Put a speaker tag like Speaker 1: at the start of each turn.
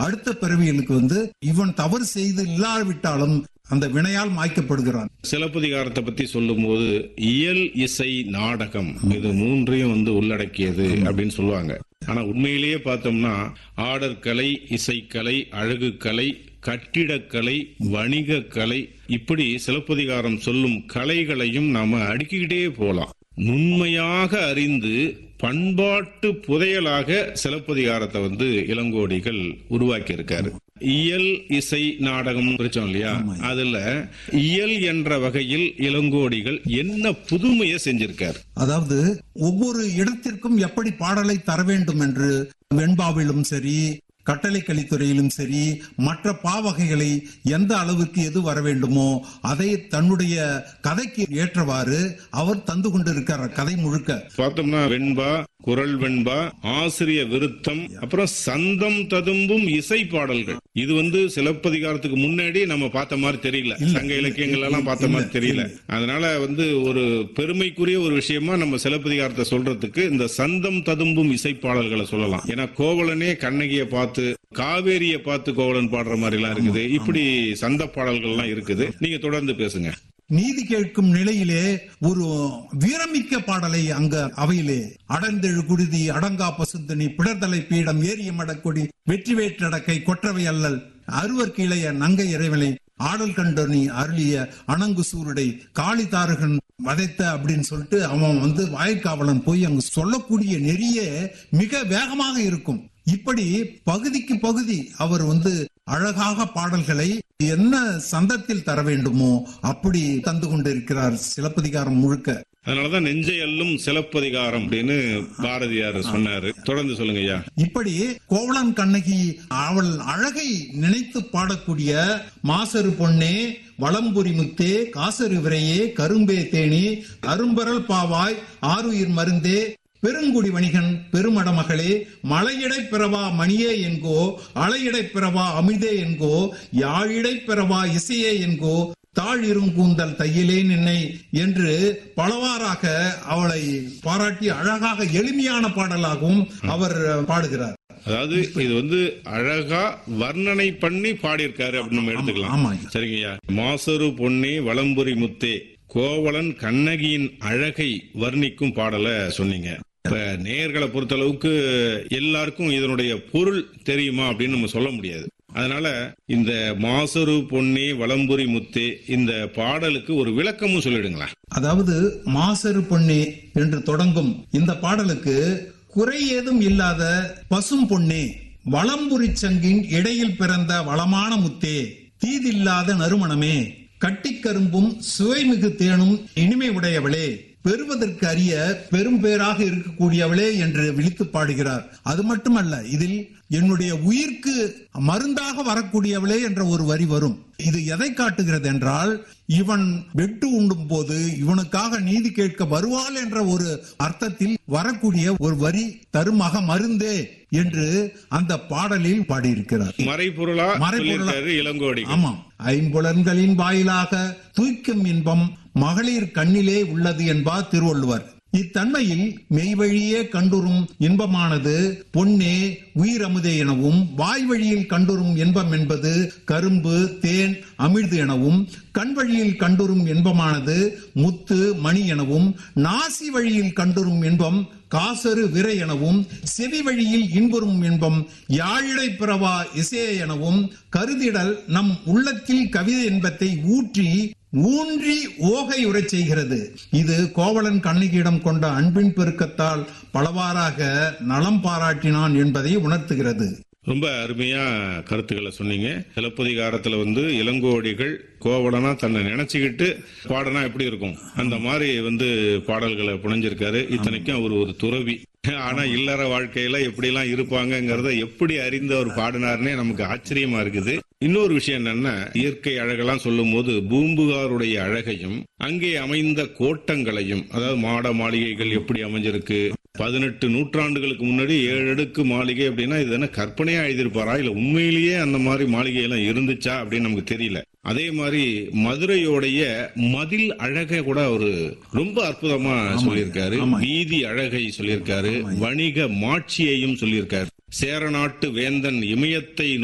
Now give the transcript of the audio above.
Speaker 1: அடுத்த பிறவிகளுக்கு வந்து இவன் தவறு செய்து இல்லாவிட்டாலும் அந்த வினையால் மாய்க்கப்படுகிறான்
Speaker 2: சிலப்பதிகாரத்தை பத்தி சொல்லும்போது இயல் இசை நாடகம் இது மூன்றையும் வந்து உள்ளடக்கியது அப்படின்னு சொல்லுவாங்க ஆனா உண்மையிலேயே பார்த்தோம்னா ஆடற்கலை இசைக்கலை அழகுக்கலை கட்டிடக்கலை வணிகக்கலை இப்படி சிலப்பதிகாரம் சொல்லும் கலைகளையும் நாம அடுக்கிக்கிட்டே போலாம் நுண்மையாக அறிந்து பண்பாட்டு புதையலாக சிலப்பதிகாரத்தை வந்து இளங்கோடிகள் உருவாக்கி இருக்காரு இயல் இசை நாடகம் பிரிச்சோம் இல்லையா அதுல இயல் என்ற வகையில் இளங்கோடிகள் என்ன புதுமையை செஞ்சிருக்காரு
Speaker 1: அதாவது ஒவ்வொரு இடத்திற்கும் எப்படி பாடலை தர வேண்டும் என்று வெண்பாவிலும் சரி கட்டளை கலித்துறையிலும் சரி மற்ற பாவகைகளை எந்த அளவுக்கு எது வர வேண்டுமோ அதை தன்னுடைய கதைக்கு ஏற்றவாறு அவர் தந்து கொண்டிருக்கிறார் கதை முழுக்க
Speaker 2: பார்த்தோம்னா வெண்பா குரல் வெண்பா ஆசிரிய விருத்தம் அப்புறம் சந்தம் ததும்பும் இசை பாடல்கள் இது வந்து சிலப்பதிகாரத்துக்கு முன்னாடி நம்ம பார்த்த மாதிரி தெரியல சங்க இலக்கியங்கள் எல்லாம் பார்த்த மாதிரி தெரியல அதனால வந்து ஒரு பெருமைக்குரிய ஒரு விஷயமா நம்ம சிலப்பதிகாரத்தை சொல்றதுக்கு இந்த சந்தம் ததும்பும் இசை பாடல்களை சொல்லலாம் ஏன்னா கோவலனே கண்ணகியை பார்த்து காவேரியை பார்த்து கோவலன் பாடுற மாதிரி எல்லாம் இருக்குது இப்படி சந்த பாடல்கள் எல்லாம் இருக்குது நீங்க தொடர்ந்து பேசுங்க
Speaker 1: நீதி கேட்கும் நிலையிலே ஒரு வீரமிக்க பாடலை அங்க அவையிலே அடர்ந்தெழு குருதி அடங்கா பசுந்தனி பிடர்தலை பீடம் ஏறிய மடக்கொடி வெற்றி வேற்றடக்கை கொற்றவை அல்லல் அருவர் கீழைய நங்கை இறைவனை ஆடல் கண்டனி அருளிய அணங்கு சூருடை காளி தாரகன் வதைத்த அப்படின்னு சொல்லிட்டு அவன் வந்து வாய்க்காவலன் போய் அங்கு சொல்லக்கூடிய நெறிய மிக வேகமாக இருக்கும் இப்படி பகுதிக்கு பகுதி அவர் வந்து அழகாக பாடல்களை என்ன சந்தத்தில் தர வேண்டுமோ அப்படி தந்து கொண்டிருக்கிறார் சிலப்பதிகாரம் முழுக்க
Speaker 2: அதனாலதான் நெஞ்சை அல்லும் சிலப்பதிகாரம் அப்படின்னு பாரதியார் சொன்னாரு தொடர்ந்து சொல்லுங்க ஐயா
Speaker 1: இப்படி கோவலன் கண்ணகி அவள் அழகை நினைத்து பாடக்கூடிய மாசரு பொன்னே வளம்புரி முத்தே காசரு விரையே கரும்பே தேனி அரும்பரல் பாவாய் ஆருயிர் மருந்தே பெருங்குடி வணிகன் பெருமடமகளே மலையிடை பிறவா மணியே என்கோ அலையிடை பிறவா அமிழ்தே என்கோ யாழிடை பிறவா இசையே என்கோ தாழ் இருங்கூந்தல் தையிலேன் என்னை என்று பலவாறாக அவளை பாராட்டி அழகாக எளிமையான பாடலாகவும் அவர் பாடுகிறார்
Speaker 2: அதாவது இது வந்து அழகா வர்ணனை பண்ணி பாடியிருக்காரு அப்படின்னு நம்ம எடுத்துக்கலாம்
Speaker 1: ஆமா
Speaker 2: சரிங்கய்யா மாசரு பொன்னே வளம்புரி முத்தே கோவலன் கண்ணகியின் அழகை வர்ணிக்கும் பாடலை சொன்னீங்க இப்ப நேயர்களை பொறுத்தளவுக்கு எல்லாருக்கும் இதனுடைய பொருள் தெரியுமா அப்படின்னு நம்ம சொல்ல முடியாது அதனால இந்த மாசரு பொன்னே வளம்புரி முத்தே இந்த பாடலுக்கு ஒரு விளக்கமும் சொல்லிடுங்களேன்
Speaker 1: அதாவது மாசரு பொன்னே என்று தொடங்கும் இந்த பாடலுக்கு குறை ஏதும் இல்லாத பசும் பொன்னே வளம்புரி சங்கின் இடையில் பிறந்த வளமான முத்தே தீதில்லாத நறுமணமே கட்டிக்கரும்பும் சுவைமிகு தேனும் இனிமை உடையவளே பெறுவதற்கு அரிய பெரும் பேராக இருக்கக்கூடியவளே என்று விழித்து பாடுகிறார் அது மட்டுமல்ல இதில் என்னுடைய உயிர்க்கு மருந்தாக வரக்கூடியவளே என்ற ஒரு வரி வரும் இது எதை காட்டுகிறது என்றால் இவன் வெட்டு உண்டும் போது இவனுக்காக நீதி கேட்க வருவாள் என்ற ஒரு அர்த்தத்தில் வரக்கூடிய ஒரு வரி தருமக மருந்தே என்று அந்த பாடலில் பாடியிருக்கிறார்
Speaker 2: மறைபொருளா
Speaker 1: மறைபொருளா.
Speaker 2: சொல்லியிருக்காரு இளங்கோடி
Speaker 1: ஆமாம் ஐம்புலன்களின் வாயிலாக தூய்க்கும் இன்பம் மகளிர் கண்ணிலே உள்ளது என்பார் திருவள்ளுவர் இத்தன்மையில் மெய்வழியே கண்டுறும் இன்பமானது பொன்னே உயிரமுதே எனவும் வாய் வழியில் கண்டுறும் இன்பம் என்பது கரும்பு தேன் அமிழ்து எனவும் கண் வழியில் கண்டுறும் இன்பமானது முத்து மணி எனவும் நாசி வழியில் கண்டுறும் இன்பம் காசரு விரை எனவும் செவி வழியில் இன்புறும் இன்பம் யாழிடை பிறவா இசைய எனவும் கருதிடல் நம் உள்ளத்தில் கவிதை இன்பத்தை ஊற்றி ஊன்றி ஓகை உறச் செய்கிறது இது கோவலன் கண்ணகியிடம் கொண்ட அன்பின் பெருக்கத்தால் பலவாறாக நலம் பாராட்டினான் என்பதை உணர்த்துகிறது
Speaker 2: ரொம்ப அருமையா கருத்துக்களை சொன்னீங்க சிலப்பதிகாரத்துல வந்து இளங்கோடிகள் கோவலனா தன்னை நினைச்சுக்கிட்டு பாடனா எப்படி இருக்கும் அந்த மாதிரி வந்து பாடல்களை புனைஞ்சிருக்காரு இத்தனைக்கும் அவர் ஒரு துறவி ஆனா இல்லற வாழ்க்கையில எப்படி எல்லாம் இருப்பாங்கங்கறத எப்படி அறிந்து அவர் பாடினார்னே நமக்கு ஆச்சரியமா இருக்குது இன்னொரு விஷயம் என்னன்னா இயற்கை அழகெல்லாம் சொல்லும் போது பூம்புகாருடைய அழகையும் அங்கே அமைந்த கோட்டங்களையும் அதாவது மாட மாளிகைகள் எப்படி அமைஞ்சிருக்கு பதினெட்டு நூற்றாண்டுகளுக்கு முன்னாடி ஏழு அடுக்கு மாளிகை அப்படின்னா இது என்ன கற்பனையா எழுதியிருப்பாரா இல்ல உண்மையிலேயே அந்த மாதிரி மாளிகை எல்லாம் இருந்துச்சா அப்படின்னு நமக்கு தெரியல அதே மாதிரி மதுரையோடைய மதில் அழகை கூட அவரு ரொம்ப அற்புதமா சொல்லியிருக்காரு வீதி அழகை சொல்லியிருக்காரு வணிக மாட்சியையும் சொல்லியிருக்காரு சேரநாட்டு வேந்தன் இமயத்தை